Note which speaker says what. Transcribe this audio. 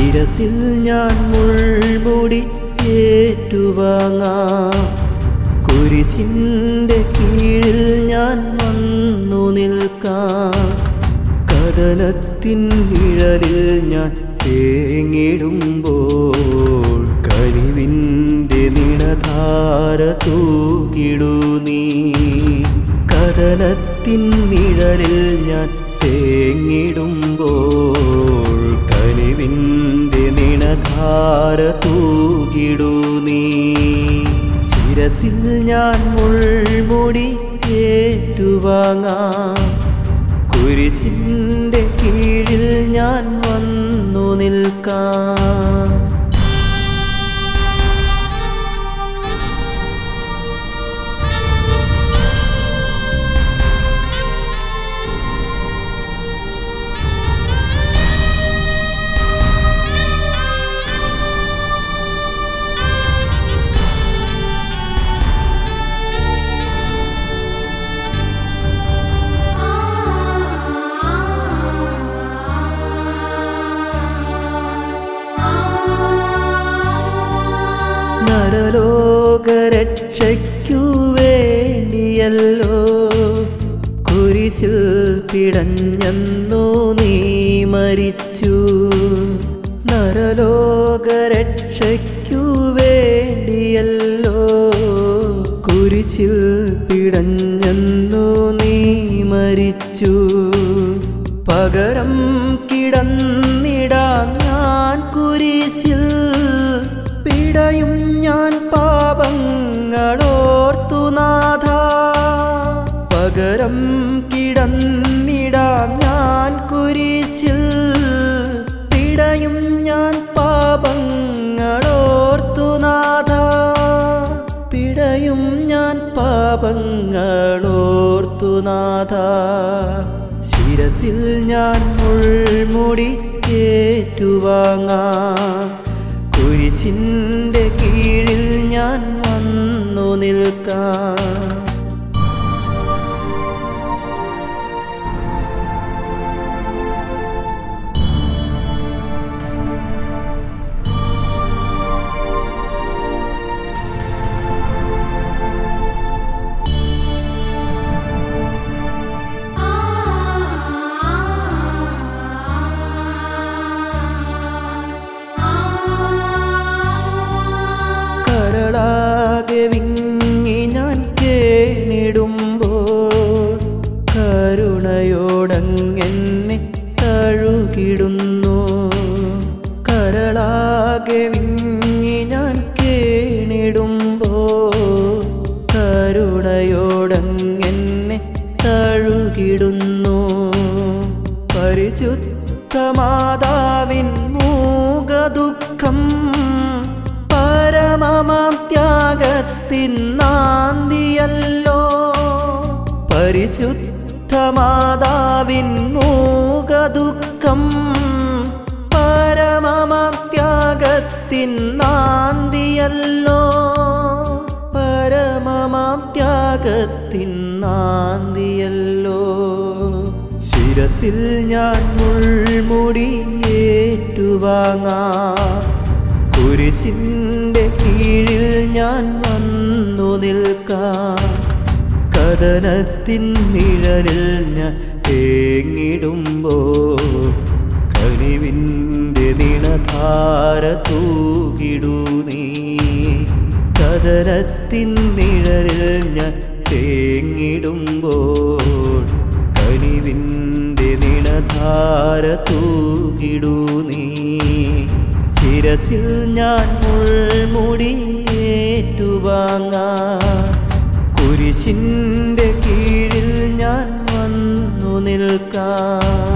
Speaker 1: ശിരസിൽ ഞാൻ മുൾമുടി ഏറ്റുവാങ്ങാം കുരിശിൻ്റെ കീഴിൽ ഞാൻ വന്നു നിൽക്കാം കഥനത്തിൻ നിഴലിൽ ഞാൻ തേങ്ങിടുമ്പോൾ കനിവിൻ്റെ നിണധാര തൂകിടു നീ കഥനത്തിൻ നിഴലിൽ ഞാൻ തേങ്ങിടുമ്പോൾ കനിവിൻ്റെ നിണധാര തൂകിടു നീ ശിരസിൽ ഞാൻ മുൾമുടി ഏറ്റുവാങ്ങാം കുരിശിൻ്റെ കീഴിൽ ഞാൻ വന്നു നിൽക്കാം നരലോകരക്ഷയ്ക്കു വേണ്ടിയല്ലോ കുരിശിൽ പിടഞ്ഞെന്നു നീ മരിച്ചു നരലോകരക്ഷയ്ക്കു വേണ്ടിയല്ലോ കുരിശിൽ പിടഞ്ഞെന്നു നീ മരിച്ചു പകരം കിടന്നിടാം ഞാൻ കുരിശിൽ പിടയും ഞാൻ പാപങ്ങളോർത്തു നാഥ പകരം കിടന്നിടാം ഞാൻ കുരിശിൽ പിടയും ഞാൻ പാപങ്ങളോർത്തു നാഥ പിടയും ഞാൻ പാപങ്ങളോർത്തു നാഥ ശിരസിൽ ഞാൻ മുൾമുടി ഏറ്റുവാങ്ങാം കുരിശിൻ്റെ കീഴിൽ ഞാൻ വന്നു നിൽക്കാം കരളാകെ വിങ്ങി ഞാൻ കേണിടുമ്പോൾ കരുണയോടങ്ങെന്നെ തഴുകിടുന്നു കരളാകെ വിങ്ങി ഞാൻ കേണിടുമ്പോൾ കരുണയോടങ്ങെന്നെ തഴുകിടുന്നു പരിശുദ്ധ മാതാവിൻ മൂകദുഃഖം പരമമാം ത്യാഗത്തിൻ നാന്തിയല്ലോ പരിശുദ്ധ മാതാവിൻ മൂകദുഃഖം പരമമാം ത്യാഗത്തിൻ നാന്തിയല്ലോ പരമമാം ത്യാഗത്തിൻ നാന്തിയല്ലോ ശിരസിൽ ഞാൻ മുൾമുടി ഏറ്റുവാങ്ങാം കുരിശിൻ്റെ കീഴിൽ ഞാൻ വന്നു നിൽക്കാം കഥനത്തിൻ നിഴലിൽ ഞാൻ തേങ്ങിടുമ്പോൾ കനിവിൻ്റെ നിണധാര തൂകിടു നീ കഥനത്തിൻ നിഴലിൽ ഞാൻ തേങ്ങിടുമ്പോൾ കനിവിൻ്റെ നിണധാര തൂകിടു നീ ശിരസിൽ ഞാൻ മുൾമുടി ഏറ്റുവാങ്ങാം കുരിശിൻ്റെ കീഴിൽ ഞാൻ വന്നു നിൽക്കാം